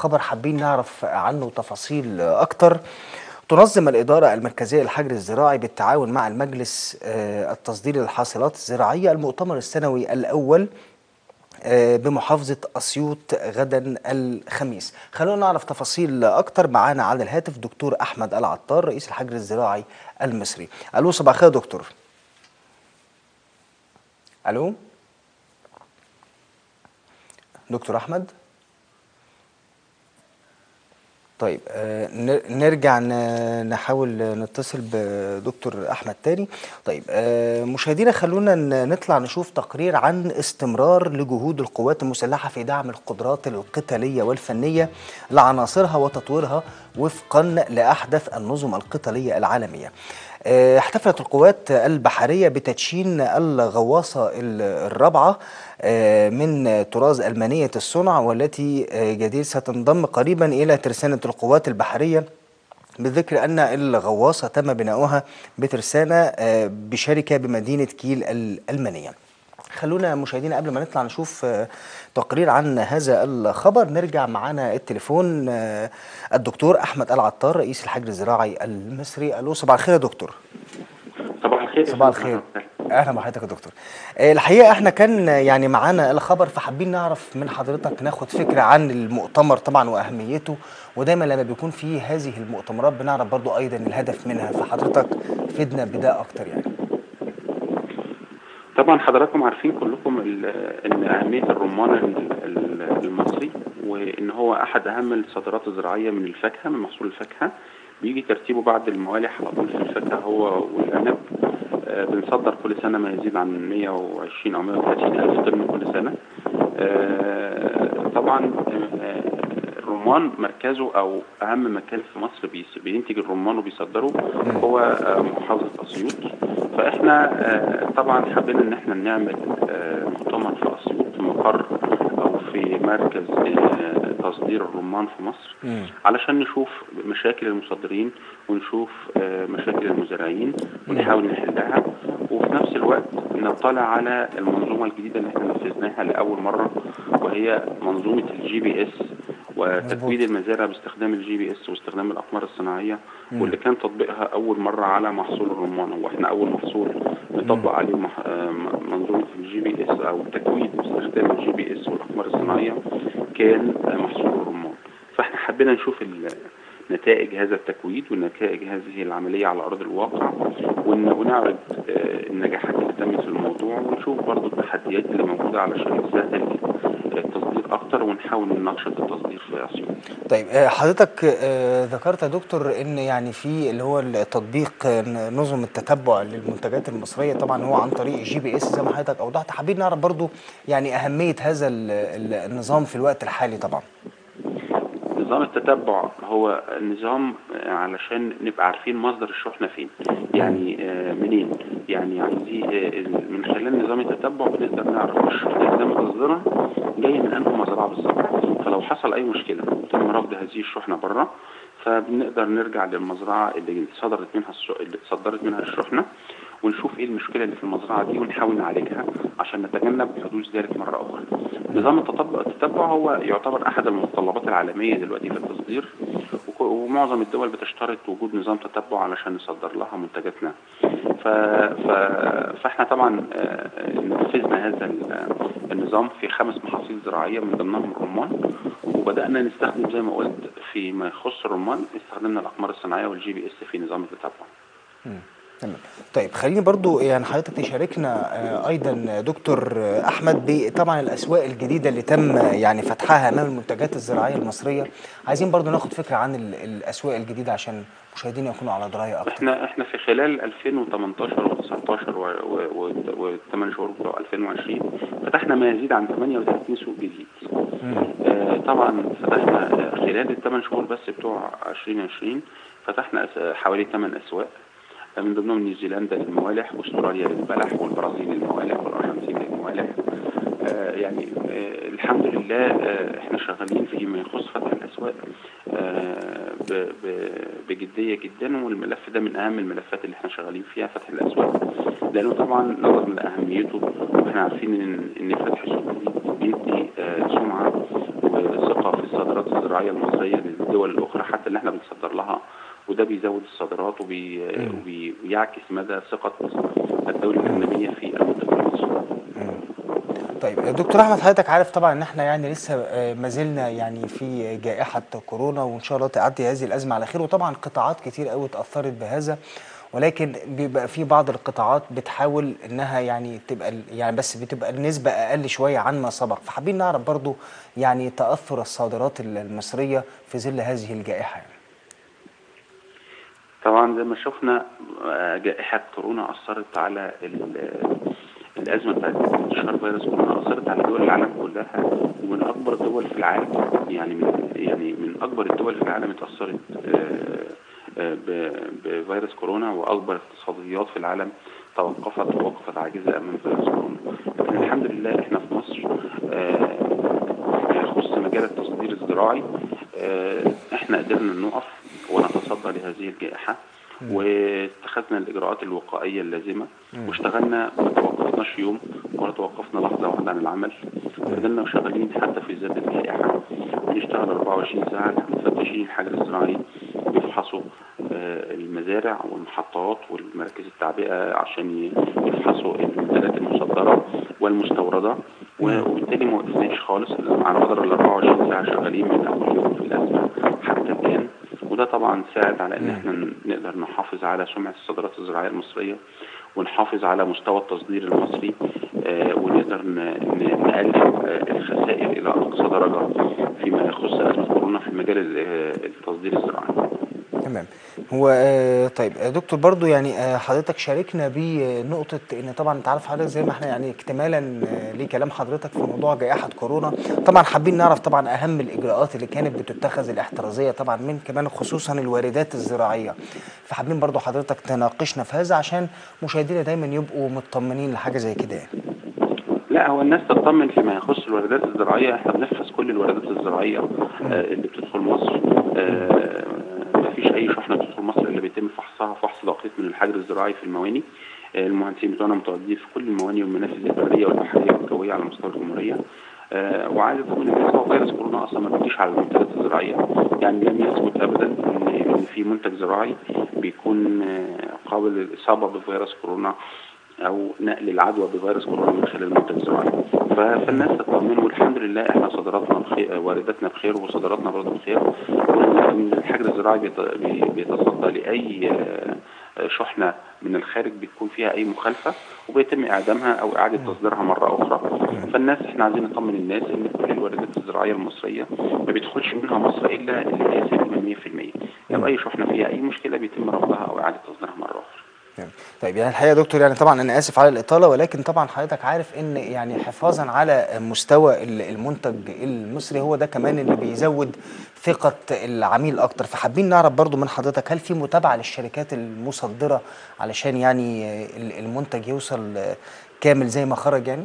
خبر حابين نعرف عنه تفاصيل أكتر تنظم الإدارة المركزية للحجر الزراعي بالتعاون مع المجلس آه، التصديري للحاصلات الزراعية المؤتمر السنوي الأول آه، بمحافظة أسيوط غدا الخميس خلونا نعرف تفاصيل أكتر معانا على الهاتف دكتور أحمد العطار رئيس الحجر الزراعي المصري ألو صباح الخير يا دكتور ألو دكتور أحمد طيب آه، ن- نرجع ن- نحاول نتصل بدكتور احمد تاني طيب آه، مشاهدينا خلونا ن- نطلع نشوف تقرير عن استمرار لجهود القوات المسلحه في دعم القدرات القتاليه والفنيه لعناصرها وتطويرها وفقا لاحدث النظم القتاليه العالميه آه، احتفلت القوات البحريه بتدشين الغواصه ال- الرابعه آه، من طراز ألمانية الصنع والتي آه، جديد ستنضم قريبا إلى ترسانة القوات البحرية بالذكر أن الغواصة تم بناؤها بترسانة آه، بشركة بمدينة كيل الألمانية خلونا مشاهدينا قبل ما نطلع نشوف آه، تقرير عن هذا الخبر نرجع معانا التليفون آه، الدكتور أحمد العطار رئيس الحجر الزراعي المصري ألو صباح الخير يا دكتور صباح الخير صباح الخير اهلا بحضرتك يا دكتور آه، الحقيقه احنا كان يعني معانا الخبر فحابين نعرف من حضرتك ناخد فكره عن المؤتمر طبعا واهميته ودايما لما بيكون في هذه المؤتمرات بنعرف برضو ايضا الهدف منها فحضرتك فدنا بده اكتر يعني طبعا حضراتكم عارفين كلكم ال- ان اهميه الرمان ال- ال- المصري وان هو احد اهم الصادرات الزراعيه من الفاكهه من محصول الفاكهه بيجي ترتيبه بعد الموالح على طول في الفاكهه هو والعنب آه، بنصدر كل سنه ما يزيد عن 120 او 130 الف طن كل سنه آه، طبعا آه، الرمان مركزه او اهم مكان في مصر بيس- بينتج الرمان وبيصدره هو آه، محافظه اسيوط فاحنا آه، طبعا حابين ان احنا نعمل آه، مؤتمر في اسيوط في مقر او في مركز آه، تصدير الرمان في مصر مم. علشان نشوف مشاكل المصدرين ونشوف آه، مشاكل المزارعين ونحاول نحلها وفي نفس الوقت نطلع على المنظومه الجديده اللي احنا نفذناها لاول مره وهي منظومه الجي بي اس وتكوين المزارع باستخدام الجي بي اس واستخدام الاقمار الصناعيه واللي كان تطبيقها اول مره على محصول الرمان هو احنا اول محصول نطبق عليه مح... آه، منظومه الجي بي اس او تكوين باستخدام الجي بي اس والاقمار الصناعيه كان آه، محصول الرمان فاحنا حبينا نشوف ال... نتائج هذا التكويد ونتائج هذه العملية على أرض الواقع ون- ونعرض آه، النجاحات اللي تمت في الموضوع ونشوف برضو التحديات اللي موجودة علشان نسهل التصدير أكتر ونحاول ننشط التصدير في أسيوط. طيب آه، حضرتك آه، ذكرت يا دكتور ان يعني في اللي هو التطبيق آه، نظم التتبع للمنتجات المصريه طبعا هو عن طريق جي بي اس زي ما حضرتك اوضحت حابين نعرف برضو يعني اهميه هذا ال- ال- النظام في الوقت الحالي طبعا نظام التتبع هو نظام آه، علشان نبقى عارفين مصدر الشحنة فين يعني آه، منين يعني عايزين آه، من خلال نظام التتبع بنقدر نعرف الشحنة اللي تم تصديرها جاية من أنهي مزرعة بالظبط فلو حصل أي مشكلة وتم رفض هذه الشحنة بره فبنقدر نرجع للمزرعة اللي صدرت منها الش- اللي صدرت منها الشحنة ونشوف ايه المشكله اللي في المزرعه دي ونحاول نعالجها عشان نتجنب حدوث ذلك مره اخرى. نظام التطبع التتبع هو يعتبر احد المتطلبات العالميه دلوقتي في التصدير وك- ومعظم الدول بتشترط وجود نظام تتبع علشان نصدر لها منتجاتنا. ف... ف... فاحنا طبعا آه، نفذنا هذا ال- النظام في خمس محاصيل زراعيه من ضمنهم الرمان وبدانا نستخدم زي ما قلت فيما يخص الرمان استخدمنا الاقمار الصناعيه والجي بي اس في نظام التتبع. تمام طيب خليني برضو يعني حضرتك تشاركنا آه، ايضا دكتور آه، احمد بطبعا الاسواق الجديده اللي تم آه، يعني فتحها امام المنتجات الزراعيه المصريه عايزين برضو ناخد فكره عن ال- الاسواق الجديده عشان مشاهدينا يكونوا على درايه اكتر احنا احنا في خلال 2018 و19 و8 شهور بتوع 2020 فتحنا ما يزيد عن 38 سوق جديد. آه طبعا فتحنا آه، خلال الثمان شهور بس بتوع 2020 فتحنا أس- حوالي 8 اسواق آه، من ضمنهم نيوزيلندا للموالح واستراليا للبلح والبرازيل للموالح والارجنتين للموالح آه، يعني آه، الحمد لله آه، احنا شغالين فيما يخص فتح الاسواق آه، ب- ب- بجديه جدا والملف ده من اهم الملفات اللي احنا شغالين فيها فتح الاسواق لانه طبعا نظرا لاهميته واحنا عارفين ان ان فتح السوق دي بيدي آه، سمعه و- وثقه في الصادرات الزراعيه المصريه للدول الاخرى حتى اللي احنا بنصدر لها وده بيزود الصادرات وبي... وبي... ويعكس مدى ثقه الدوله الاجنبيه في المنتج المصري. طيب دكتور احمد حضرتك عارف طبعا ان احنا يعني لسه آه، ما زلنا يعني في جائحه كورونا وان شاء الله تعدي هذه الازمه على خير وطبعا قطاعات كتير قوي اتاثرت بهذا ولكن بيبقى في بعض القطاعات بتحاول انها يعني تبقى ال- يعني بس بتبقى النسبه اقل شويه عن ما سبق فحابين نعرف برضو يعني تاثر الصادرات ال- المصريه في ظل هذه الجائحه يعني. طبعا زي ما شفنا آه، جائحة كورونا أثرت على ال- الأزمة بتاعت انتشار فيروس كورونا أثرت على دول العالم كلها ومن أكبر الدول في العالم يعني من يعني من أكبر الدول في العالم اتأثرت آه، آه، ب- بفيروس كورونا وأكبر اقتصاديات في العالم توقفت ووقفت عاجزة أمام فيروس كورونا لكن الحمد لله إحنا في مصر آه، فيما يخص مجال التصدير الزراعي آه، احنا قدرنا نقف ونتصدى لهذه الجائحة واتخذنا الإجراءات الوقائية اللازمة واشتغلنا ما توقفناش يوم ولا توقفنا لحظة واحدة عن العمل فضلنا شغالين حتى في ذات الجائحة بنشتغل 24 ساعة مفتشين الحجر الزراعي بيفحصوا آه، المزارع والمحطات والمراكز التعبئة عشان ي- يفحصوا المنتجات المصدرة والمستوردة و- وبالتالي ما وقفناش خالص على مدار ال 24 ساعة شغالين من أول يوم في الأزمة حتى الآن وده طبعا ساعد على ان احنا ن- نقدر نحافظ على سمعة الصادرات الزراعية المصرية ونحافظ على مستوى التصدير المصري آه، ونقدر ن- ن- نقلل آه، الخسائر الى اقصى درجة فيما يخص ازمة كورونا في مجال ال- آه، التصدير الزراعي. تمام هو آه، طيب آه، دكتور برضو يعني آه، حضرتك شاركنا بنقطة ان طبعا انت عارف حضرتك زي ما احنا يعني اكتمالا آه، لكلام حضرتك في موضوع جائحة كورونا طبعا حابين نعرف طبعا اهم الاجراءات اللي كانت بتتخذ الاحترازية طبعا من كمان خصوصا الواردات الزراعية فحابين برضو حضرتك تناقشنا في هذا عشان مشاهدينا دايما يبقوا مطمنين لحاجة زي كده يعني. لا هو الناس تطمن فيما يخص الواردات الزراعية احنا بنفحص كل الواردات الزراعية آه، اللي بتدخل مصر آه، مفيش أي شحنة بتدخل مصر إلا بيتم فحصها فحص دقيق من الحجر الزراعي في المواني آه، المهندسين بتوعنا متواجدين في كل المواني والمنافذ البرية والبحرية والجوية على مستوى الجمهورية آه، وعايز اطمن الناس هو فيروس كورونا اصلا ما بيجيش على المنتجات الزراعيه يعني لم يثبت ابدا ان إن في منتج زراعي بيكون آه، قابل للاصابه بفيروس كورونا او نقل العدوى بفيروس كورونا من خلال المنتج الزراعي ف- فالناس تطمن والحمد لله احنا صادراتنا بخير وارداتنا بخير وصادراتنا برضه بخير والحجر الزراعي بيت- بي- بيتصدى لاي آه، شحنه من الخارج بتكون فيها اي مخالفه وبيتم اعدامها او اعاده تصديرها مره اخرى فالناس احنا عايزين نطمن الناس ان كل الواردات الزراعيه المصريه ما بيدخلش منها مصر الا اللي هي سليمه 100% لو اي شحنه فيها اي مشكله بيتم رفضها او اعاده تصديرها مره اخرى تمام. طيب يعني الحقيقه يا دكتور يعني طبعا انا اسف على الاطاله ولكن طبعا حضرتك عارف ان يعني حفاظا على مستوى ال- المنتج المصري هو ده كمان اللي بيزود ثقه العميل اكتر فحابين نعرف برضو من حضرتك هل في متابعه للشركات المصدره علشان يعني ال- المنتج يوصل كامل زي ما خرج يعني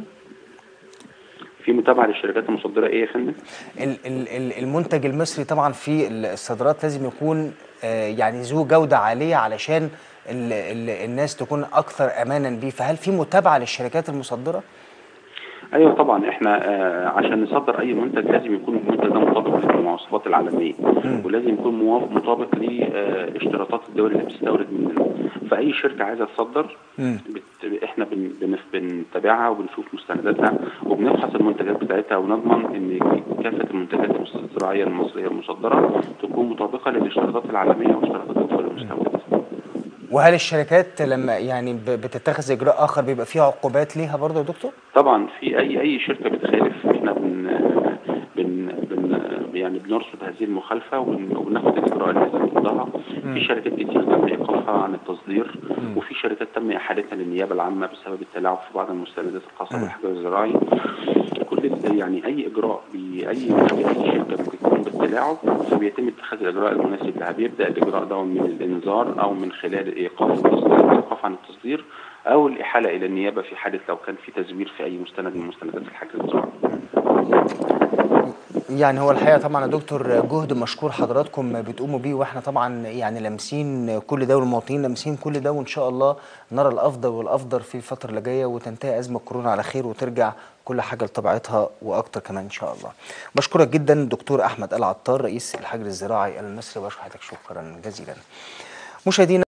في متابعه للشركات المصدره ايه يا فندم؟ ال- ال- ال- المنتج المصري طبعا في الصادرات لازم يكون آه، يعني ذو جودة عالية علشان ال ال الناس تكون أكثر أمانا بيه فهل في متابعة للشركات المصدرة؟ ايوه طبعا احنا آه عشان نصدر اي منتج لازم يكون المنتج ده مطابق للمواصفات العالميه ولازم يكون موا- مطابق لاشتراطات الدول اللي بتستورد مننا فاي شركه عايزه تصدر مم. بت... احنا بن... بن... بنتابعها وبنشوف مستنداتها وبنفحص المنتجات بتاعتها ونضمن ان كافه المنتجات الزراعيه المصريه المصدره تكون مطابقه للاشتراطات العالميه واشتراطات الدول المستورده وهل الشركات لما يعني ب- بتتخذ إجراء آخر بيبقى فيها عقوبات ليها برضه يا دكتور؟ طبعا في اي اي شركه بتخالف احنا بن بن بن يعني بنرصد هذه المخالفه وبن- وبناخد الاجراء اللازم ضدها في شركات كتير تم ايقافها عن التصدير وفي شركات تم احالتها للنيابه العامه بسبب التلاعب في بعض المستندات الخاصه بالحجر الزراعي كل ال- يعني اي اجراء باي اي اي شركه بتكون بالتلاعب فبيتم اتخاذ الاجراء المناسب لها بيبدا الاجراء ده من الانذار او من خلال ايقاف التصدير الايقاف عن التصدير او الاحاله الى النيابه في حاله لو كان في تزوير في اي مستند من مستندات الحجر الزراعي يعني هو الحقيقه طبعا يا دكتور جهد مشكور حضراتكم بتقوموا بيه واحنا طبعا يعني لامسين كل ده والمواطنين لامسين كل ده وان شاء الله نرى الافضل والافضل في الفتره اللي جايه وتنتهي ازمه كورونا على خير وترجع كل حاجه لطبيعتها واكتر كمان ان شاء الله. بشكرك جدا دكتور احمد العطار رئيس الحجر الزراعي المصري بشكر حضرتك شكرا جزيلا. مشاهدينا